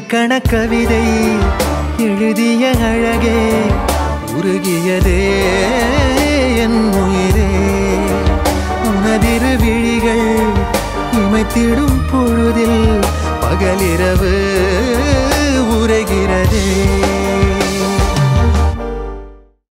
இலக்கண கவிதை எழுதிய அழகே உருகியதே என் உயிரே உனதிரு விழிகள் இமைத்திடும் பொழுதில் பகலிரவு உரைகிறதே